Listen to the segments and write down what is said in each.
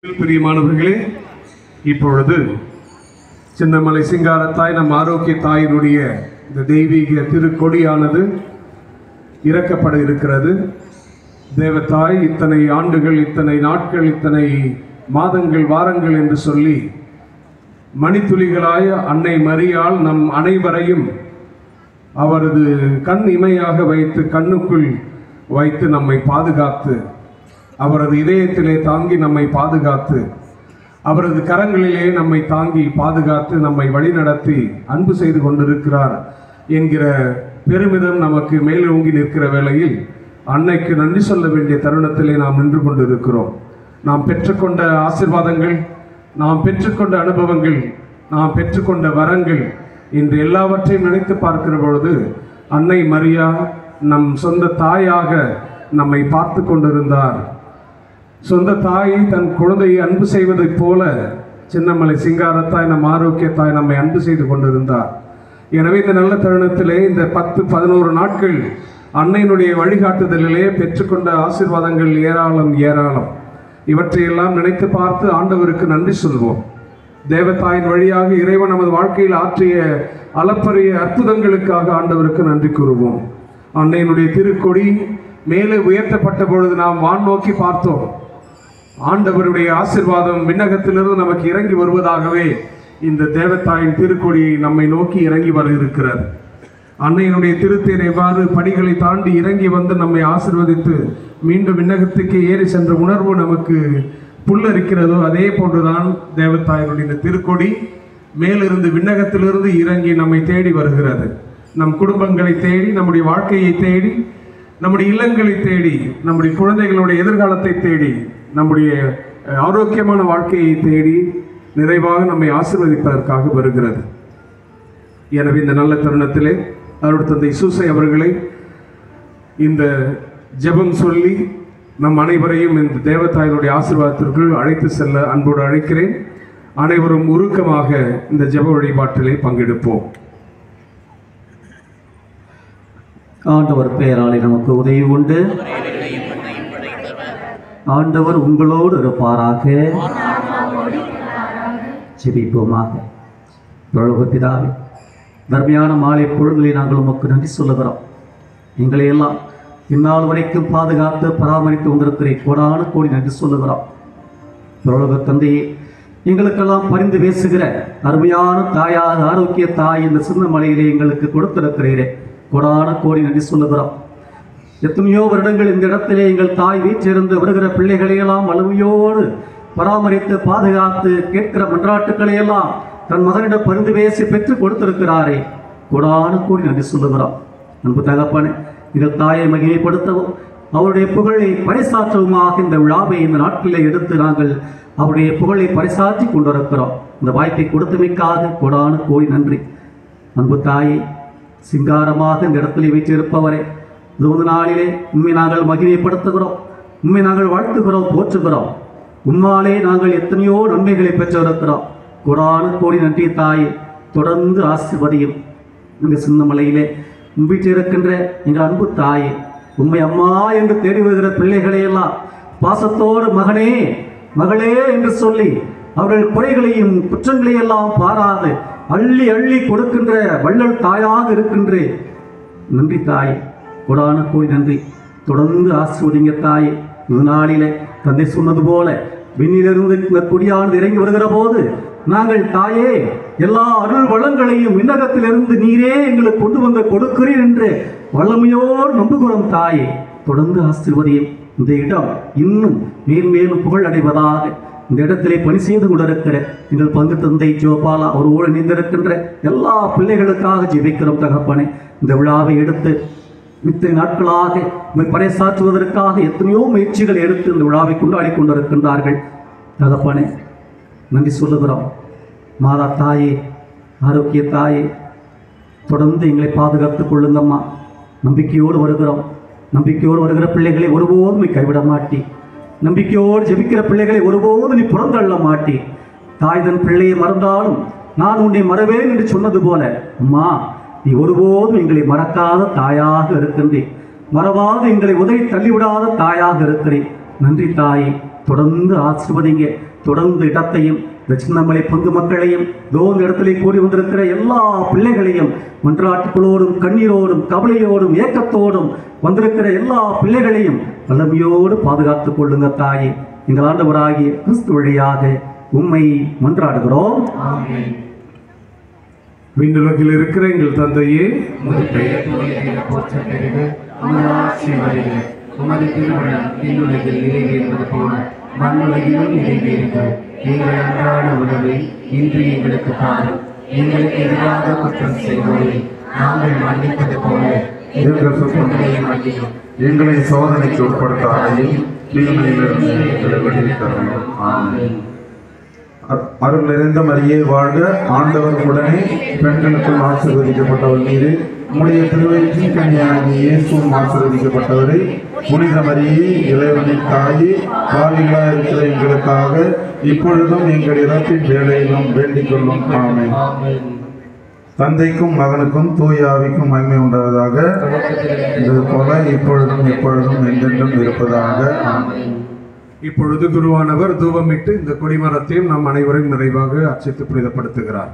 பிரியமானவர்களே இப்பொழுது சின்னமலை சிங்காரத்தாய் நம் ஆரோக்கிய தாயினுடைய இந்த தெய்வீக திருக்கொடியானது இறக்கப்பட இருக்கிறது தேவத்தாய் இத்தனை ஆண்டுகள் இத்தனை நாட்கள் இத்தனை மாதங்கள் வாரங்கள் என்று சொல்லி மணித்துளிகளாய் அன்னை மரியாள் நம் அனைவரையும் அவரது கண் இமையாக வைத்து கண்ணுக்குள் வைத்து நம்மை பாதுகாத்து அவரது இதயத்திலே தாங்கி நம்மை பாதுகாத்து அவரது கரங்களிலே நம்மை தாங்கி பாதுகாத்து நம்மை வழிநடத்தி அன்பு செய்து கொண்டிருக்கிறார் என்கிற பெருமிதம் நமக்கு மேலோங்கி நிற்கிற வேளையில் அன்னைக்கு நன்றி சொல்ல வேண்டிய தருணத்திலே நாம் நின்று கொண்டிருக்கிறோம் நாம் பெற்றுக்கொண்ட ஆசிர்வாதங்கள் நாம் பெற்றுக்கொண்ட அனுபவங்கள் நாம் பெற்றுக்கொண்ட வரங்கள் இன்று எல்லாவற்றையும் நினைத்து பார்க்கிற பொழுது அன்னை மரியா நம் சொந்த தாயாக நம்மை பார்த்து கொண்டிருந்தார் சொந்த தாய் தன் குழந்தையை அன்பு செய்வதைப் போல சின்னமலை சிங்காரத்தாய் நம் ஆரோக்கியத்தாய் நம்மை அன்பு செய்து கொண்டிருந்தார் எனவே இந்த நல்ல தருணத்திலே இந்த பத்து பதினோரு நாட்கள் அன்னையினுடைய வழிகாட்டுதலிலே பெற்றுக்கொண்ட ஆசீர்வாதங்கள் ஏராளம் ஏராளம் இவற்றையெல்லாம் நினைத்து பார்த்து ஆண்டவருக்கு நன்றி சொல்வோம் தேவதாயின் வழியாக இறைவன் நமது வாழ்க்கையில் ஆற்றிய அளப்பரிய அற்புதங்களுக்காக ஆண்டவருக்கு நன்றி கூறுவோம் அன்னையினுடைய திருக்கொடி மேலே உயர்த்தப்பட்ட பொழுது நாம் வான் நோக்கி பார்த்தோம் ஆண்டவருடைய ஆசிர்வாதம் விண்ணகத்திலிருந்து நமக்கு இறங்கி வருவதாகவே இந்த தேவத்தாயின் திருக்கொடியை நம்மை நோக்கி இறங்கி வர இருக்கிறது அன்னையினுடைய திருத்தேர் எவ்வாறு படிகளை தாண்டி இறங்கி வந்து நம்மை ஆசிர்வதித்து மீண்டும் விண்ணகத்துக்கு ஏறி சென்ற உணர்வு நமக்கு புல்லரிக்கிறதோ அதே போன்றுதான் தேவத்தாயினுடைய இந்த திருக்கொடி மேலிருந்து விண்ணகத்திலிருந்து இறங்கி நம்மை தேடி வருகிறது நம் குடும்பங்களை தேடி நம்முடைய வாழ்க்கையை தேடி நம்முடைய இல்லங்களை தேடி நம்முடைய குழந்தைகளுடைய எதிர்காலத்தை தேடி நம்முடைய அஹ், ஆரோக்கியமான வாழ்க்கையை தேடி நிறைவாக நம்மை ஆசீர்வதிப்பதற்காக வருகிறது எனவே இந்த நல்ல தருணத்திலே அருள் தந்தை சூசை அவர்களை இந்த ஜெபம் சொல்லி நம் அனைவரையும் இந்த தேவதாயினுடைய ஆசீர்வாதத்திற்குள் அழைத்து செல்ல அன்போடு அழைக்கிறேன் அனைவரும் உருக்கமாக இந்த ஜெப வழிபாட்டிலே பங்கெடுப்போம் ஆண்டவர் பெயராலே நமக்கு உதவி உண்டு ஆண்டவர் உங்களோடு இருப்பாராக ஜெபிப்போமாக தொழுகு பிதாவே தர்மையான மாலை பொழுதிலே நாங்கள் உமக்கு நன்றி சொல்லுகிறோம் எங்களை எல்லாம் இந்நாள் வரைக்கும் பாதுகாத்து பராமரித்து வந்திருக்கிறேன் கோடான கோடி நன்றி சொல்லுகிறோம் பிரலோக தந்தையே எங்களுக்கெல்லாம் பரிந்து பேசுகிற அருமையான தாயாக ஆரோக்கிய தாய் இந்த சின்ன மலையிலே எங்களுக்கு கொடுத்திருக்கிறீரே கொடான கோடி நன்றி சொல்லுகிறோம் எத்தனையோ வருடங்கள் இந்த இடத்திலே எங்கள் தாய் வீற்றிருந்து வருகிற பிள்ளைகளையெல்லாம் வலிமையோடு பராமரித்து பாதுகாத்து கேட்கிற மன்றாட்டுக்களை எல்லாம் தன் மகனிடம் பரிந்து பேசி பெற்று கொடுத்திருக்கிறாரே கொடான கோடி நன்றி சொல்லுகிறோம் அன்பு தகப்பனே எங்கள் தாயை மகிமைப்படுத்தவும் அவருடைய புகழை பறைசாற்றவுமாக இந்த விழாவை இந்த நாட்களிலே எடுத்து நாங்கள் அவருடைய புகழை பறைசாற்றி கொண்டிருக்கிறோம் இந்த வாய்ப்பை கொடுத்தமைக்காக கொடான கோடி நன்றி அன்பு தாயை சிங்காரமாக இந்த இடத்திலே வைத்திருப்பவரே இந்த ஒரு நாளிலே உண்மை நாங்கள் மகிமைப்படுத்துகிறோம் உண்மை நாங்கள் வாழ்த்துகிறோம் போற்றுகிறோம் உம்மாலே நாங்கள் எத்தனையோ நன்மைகளை பெற்றிருக்கிறோம் கொடான கோடி நன்றி தாயே தொடர்ந்து ஆசிர்வதியும் இந்த சின்னமலையிலே உம்பிட்டு இருக்கின்ற எங்கள் அன்பு தாயே உண்மை அம்மா என்று தேடி வருகிற பிள்ளைகளை எல்லாம் பாசத்தோடு மகனே மகளே என்று சொல்லி அவர்கள் குறைகளையும் குற்றங்களையும் எல்லாம் பாராது அள்ளி அள்ளி கொடுக்கின்ற வள்ளல் தாயாக இருக்கின்றே நன்றி தாய் கொடான கோடி நன்றி தொடர்ந்து ஆசிர்வதிங்க தாய் இது நாளிலே தந்தை சொன்னது போல விண்ணிலிருந்து இந்த கொடியானது இறங்கி வருகிற போது நாங்கள் தாயே எல்லா அருள் வளங்களையும் விண்ணகத்திலிருந்து நீரே எங்களுக்கு கொண்டு வந்து கொடுக்கிறீர் என்று வல்லமையோடு நம்புகிறோம் தாயே தொடர்ந்து ஆசிர்வதியும் இந்த இடம் இன்னும் மேன்மேலும் புகழ் அடைவதாக இந்த இடத்திலே பணி செய்து கொண்டிருக்கிற எங்கள் பங்கு தந்தை ஜோபாலா அவரோடு இணைந்திருக்கின்ற எல்லா பிள்ளைகளுக்காக ஜெபிக்கிறோம் தகப்பனே இந்த விழாவை எடுத்து இத்தனை நாட்களாக உம்மை பறைசாற்றுவதற்காக எத்தனையோ முயற்சிகள் எடுத்து இந்த விழாவை கொண்டாடி கொண்டிருக்கின்றார்கள் தகப்பனே நன்றி சொல்லுகிறோம் மாதா தாயே ஆரோக்கிய தாயே தொடர்ந்து எங்களை பாதுகாத்துக் கொள்ளுங்கம்மா நம்பிக்கையோடு வருகிறோம் நம்பிக்கையோடு வருகிற பிள்ளைகளை ஒருபோதும் நீ கைவிட மாட்டி நம்பிக்கையோடு ஜெபிக்கிற பிள்ளைகளை ஒருபோதும் நீ புறந்தள்ள மாட்டி தாய் தன் பிள்ளையை மறந்தாலும் நான் உன்னை மறவேன் என்று சொன்னது போல அம்மா நீ ஒருபோதும் எங்களை மறக்காத தாயாக இருக்கின்றேன் மறவாது எங்களை உதவி தள்ளிவிடாத தாயாக இருக்கிறேன் நன்றி தாயே தொடர்ந்து ஆசிர்வதிங்க தொடர்ந்து இடத்தையும் இந்த சின்னமலை பங்கு மக்களையும் இதோ இந்த இடத்திலே கூடி வந்திருக்கிற எல்லா பிள்ளைகளையும் மன்றாட்டுகளோடும் கண்ணீரோடும் கவலையோடும் ஏக்கத்தோடும் வந்திருக்கிற எல்லா பிள்ளைகளையும் வல்லமையோடு பாதுகாத்துக் கொள்ளுங்க தாயே எங்கள் ஆண்டவராகிய கிறிஸ்து வழியாக உம்மை மன்றாடுகிறோம் விண்ணுலகில் இருக்கிற எங்கள் தந்தையே உமது பெயர் தூயதென போற்றப் பெறுக உமது ஆட்சி வருக உமது திருமணம் விண்ணுலகில் நிறைவேறுவது போல மண்ணுலகிலும் நிறைவேறுக எங்கள் அன்றாட உணவை இன்று எங்களுக்கு தாரும் எங்களுக்கு எதிராக குற்றம் செய்வோரை நாங்கள் மன்னிப்பது போல எங்கள் குற்றங்களை மன்னியும் எங்களை சோதனைக்கு உட்படுத்தாதையும் தீமையிலிருந்து எங்களை விடுவித்தரணும் ஆமென் அ- அருள் நிறைந்த மரியே வாழ்க ஆண்டவர் உடனே பெண்களுக்குள் ஆசீர்வதிக்கப்பட்டவர் மீது உம்முடைய திருவயிற்றின் கன்னியாகி இயேசுவும் ஆசீர்வதிக்கப்பட்டவரை புனித மரியே இறைவனின் தாயே பாவிகளாக இருக்கிற எங்களுக்காக இப்பொழுதும் எங்கள் இறப்பின் வேலையிலும் வேண்டிக் கொள்ளும் ஆமென் தந்தைக்கும் மகனுக்கும் தூய ஆவிக்கும் மகிமை உண்டாவதாக இது போல இப்பொழுதும் எப்பொழுதும் என்றென்றும் இருப்பதாக ஆமென் இப்பொழுது குருவானவர் தூபமிட்டு இந்த கொடிமரத்தையும் நம் அனைவரையும் நிறைவாக அர்ச்சித்து புனிதப்படுத்துகிறார்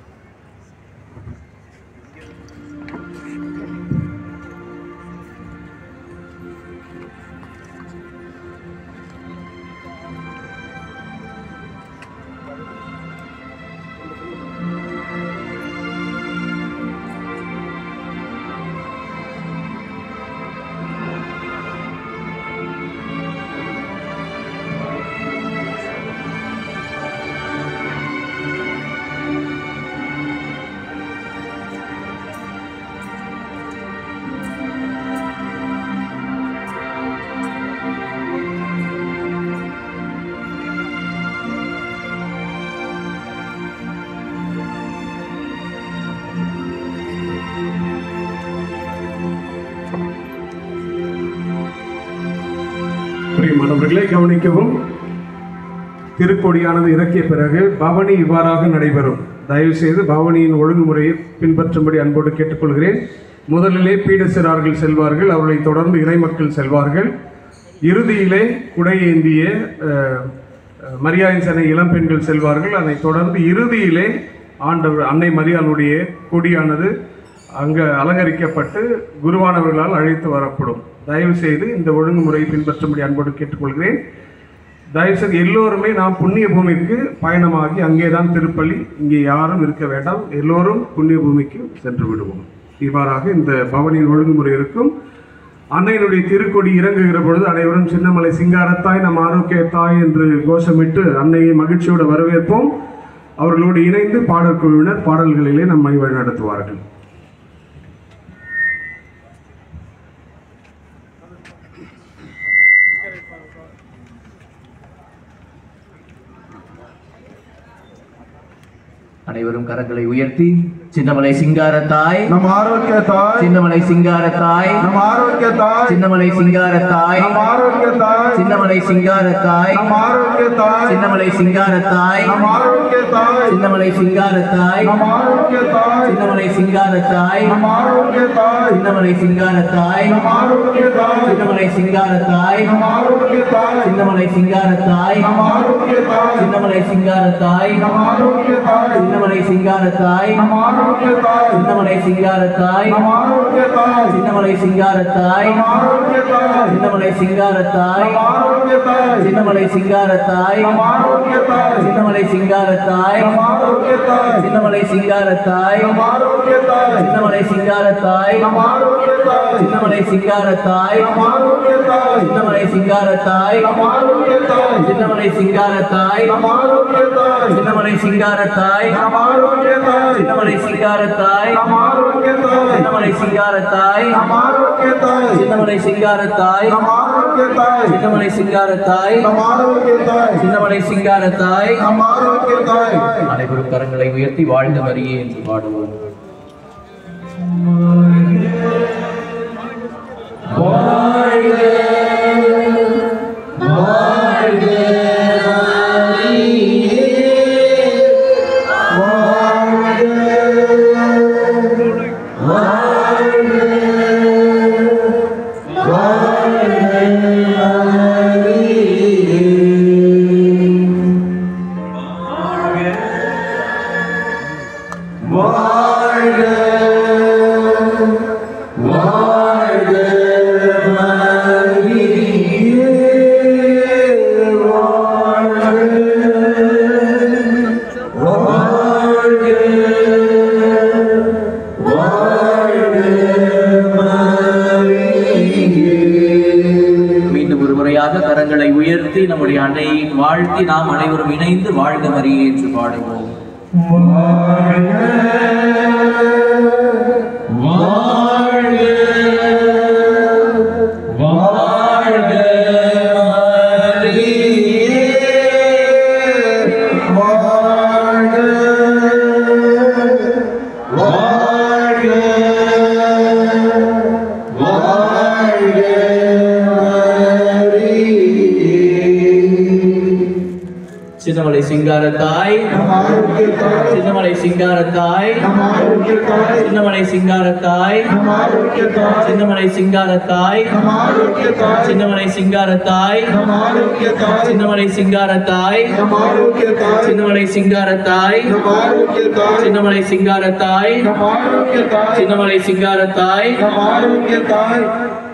பிரியமானவர்களை கவனிக்கவும் திருக்கொடியானது இறக்கிய பிறகு பவனி இவ்வாறாக நடைபெறும் தயவு செய்து பவனியின் ஒழுங்குமுறையை பின்பற்றும்படி அன்போடு கேட்டுக்கொள்கிறேன் முதலிலே பீடசிறார்கள் செல்வார்கள் அவர்களை தொடர்ந்து இறைமக்கள் செல்வார்கள் இறுதியிலே குடை ஏந்திய அஹ், அஹ், மரியாயின் சென்னை இளம்பெண்கள் செல்வார்கள் அதைத் தொடர்ந்து இறுதியிலே ஆண்டவர் அன்னை மரியாளுடைய கொடியானது அங்கே அலங்கரிக்கப்பட்டு குருவானவர்களால் அழைத்து வரப்படும் தயவு செய்து இந்த ஒழுங்குமுறையை பின்பற்றும்படி அன்போடு கேட்டுக்கொள்கிறேன் தயவுசெய்து எல்லோருமே நாம் புண்ணிய பூமிக்கு பயணமாகி அங்கேதான் திருப்பள்ளி இங்கே யாரும் இருக்க வேண்டாம் எல்லோரும் புண்ணிய பூமிக்கு சென்று விடுவோம் இவ்வாறாக இந்த பவனின் ஒழுங்குமுறை இருக்கும் அன்னையினுடைய திருக்கொடி இறங்குகிற பொழுது அனைவரும் சின்னமலை சிங்காரத்தாய் நம் ஆரோக்கிய தாய் என்று கோஷமிட்டு அன்னையை மகிழ்ச்சியோடு வரவேற்போம் அவர்களோடு இணைந்து பாடல் குழுவினர் பாடல்களிலே நம்மை வழிநடத்துவார்கள் அனைவரும் கரங்களை உயர்த்தி சின்னமலை சிங்காரத்தாய் நம் ஆரோக்கிய தாய் சின்னமலை சிங்காரத்தாய் நம் ஆரோக்கிய தாய் சின்னமலை சிங்காரத்தாய் நம் ஆரோக்கிய தாய் சின்னமலை சிங்காரத்தாய் நம் ஆரோக்கிய தாய் சின்னமலை சிங்காரத்தாய் நம் ஆரோக்கிய தாய் சின்னமலை சிங்காரத்தாய் நம் ஆரோக்கிய தாய் சின்னமலை சிங்காரத்தாய் நம் ஆரோக்கிய தாய் சின்னமலை சிங்காரத்தாய் நம் ஆரோக்கிய தாய் சின்னமலை சிங்காரத்தாய் நம் ஆரோக்கிய தாய் சின்னமலை சிங்காரத்தாய் நம் ஆரோக்கிய தாய் சின்னமலை சிங்காரத்தாய் நம் ஆரோக்கிய தாய் சின்னமலை சிங்காரத்தாய் நம் ஆரோக்கிய தாய் சின்னமலை சிங்காரத்தாய் நம் ஆரோக்கிய தாய் சின்னமலை சிங்காரத்தாய் நம் ஆரோக்கிய தாய் சின்னமலை சிங்காரத்தாய் நம் ஆரோக்கிய தாய் சின்னமலை சிங்காரத்தாய் நம் ஆரோக்கிய தாய் சின்னமலை சிங்காரத்தாய் நம் ஆரோக்கிய தாய் சின்னமலை சிங்காரத்தாய் நம் ஆரோக்கிய தாய் சின்னமலை சிங்காரத்தாய் நம் ஆரோக்கிய தாய் சின்னமலை சிங்காரத்தாய் நம் ஆரோக்கிய தாய் சின்னமலை சிங்காரத்தாய் நம் ஆரோக்கிய தாய் சின்னமலை சிங்காரத்தாய் நம் ஆரோக்கிய தாய் சின்னமலை சிங்காரத்தாய் நம் ஆரோக்கிய தாய் சின்னமலை சிங்காரத்தாய் நம் ஆரோக்கிய தாய் சின்னமலை சிங்காரத்தாய் நம் ஆரோக்கிய தாய் சின்னமலை சிங்காரத்தாய் நம் ஆரோக்கிய தாய் சின்னமலை சிங்காரத்தாய் நம் ஆரோக்கிய தாய் சின்னமலை சிங்காரத்தாய் நம் ஆரோக்கிய தாய் அனைவரும் கரங்களை உயர்த்தி வாழ்ந்த மரியே என்று பாடுவோம் மீண்டும் ஒரு முறையாக கரங்களை உயர்த்தி நம்முடைய அன்னையை வாழ்த்தி நாம் அனைவரும் இணைந்து வாழ்க மரியே என்று பாடுவோம் சின்னமலை சிங்காரத்தாய் சின்னமலை சிங்காரத்தாய் சின்னமலை சிங்காரத்தாய் சின்னமலை சிங்காரத்தாய் சின்னமலை சிங்காரத்தாய் சின்னமலை சிங்காரத்தாய் சின்னமலை சிங்காரத்தாய் சின்னமலை சிங்காரத்தாய் சின்னமலை சிங்காரத்தாய்